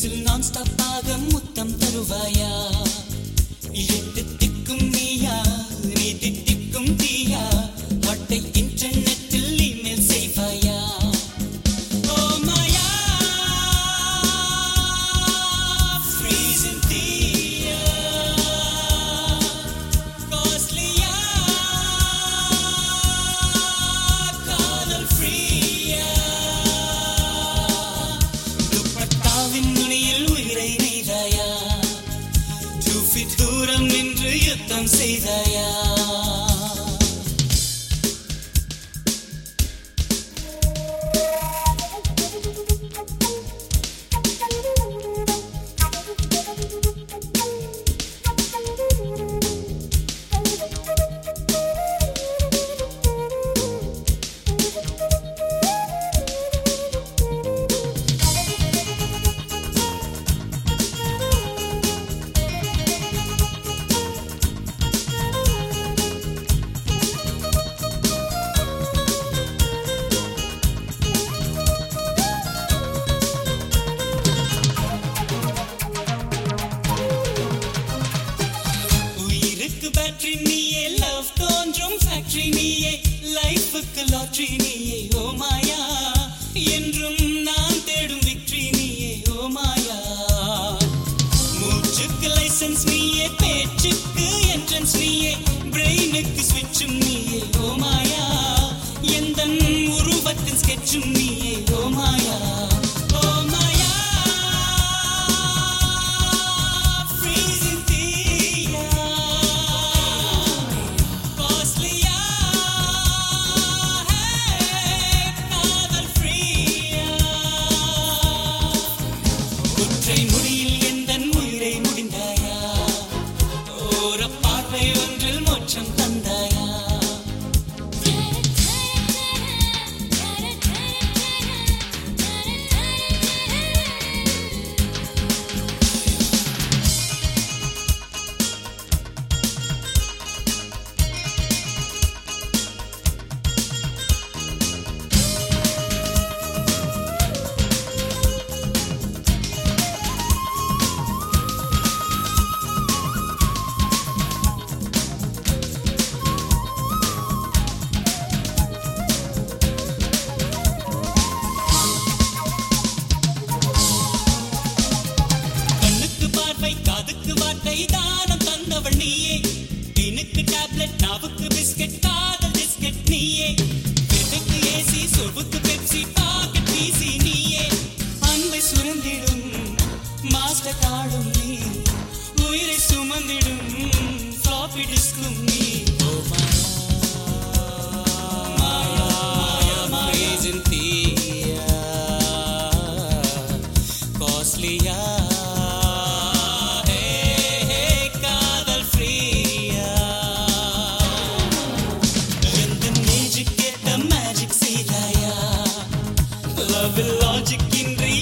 லிப்ஸில் நான் ஸ்டாப்பாக முத்தம் தருவாயா எட்டு திக்கும் நீயா நீ தித்திக்கும் தீயா பட்டை இன்டர்நெட்டில் இமெயில் செய்வாயா ஓ மாயா freezing தீயா காஸ்ட்லியா காதல் ஃப்ரீயா துப்பட்டாவின் நுனியில் உயிரை நெய்தாயா டூ ஃபீட் தூரம் நின்று யுத்தம் செய்தாயா உயிருக்கு பேட்டரி நீயே லவ் தோன்றும் ஃபேக்டரி நீயே லைஃபுக்கு லாட்ரி நீயே ஓ மாயா என்றும் நான் தேடும் விக்டரி நீயே ஓ மாயா மூச்சுக்கு லைசன்ஸ் நீயே பேச்சுக்கு என்ட்ரன்ஸ் நீயே பிரெயினுக்கு ஸ்விட்சும் நீயே ஓ மாயா எந்த உருவத்தின் ஸ்கெட்சும் நீயே ஓ மாயா ஓ மாயா freezing தீயா காஸ்ட்லியா காதல் ஃப்ரீயா ஒற்றை முடியில் எந்தன் உயிரை முடிந்தாயா ஓர பார்வை ஒன்றில் மோட்சம் தந்தாயா கண்ணுக்கு பார்வை காதுக்கு வார்த்தை தானம் தந்தவள் நீயே பினுக்கு டேப்லெட் நாவுக்கு பிஸ்கட் காதல் பிஸ்கட் நீயே பெருக்கு ஏசி சொவுக்கு பெப்சி பாக்கெட் பீசி நீயே அன்பை சுரந்திடும் மாஸ்டர் கார்டும் நீ உயிரை சுமந்திடும் ஃப்ளாப்பி டிஸ்கும் நீ ஓ மாயா மாயா மாயா தீயா காஸ்ட்லியா காதல் ஃப்ரீயா எந்த மேஜிக் கேட்ட மேஜிக் செய்தாயா லவ் லாஜிக் இன்றி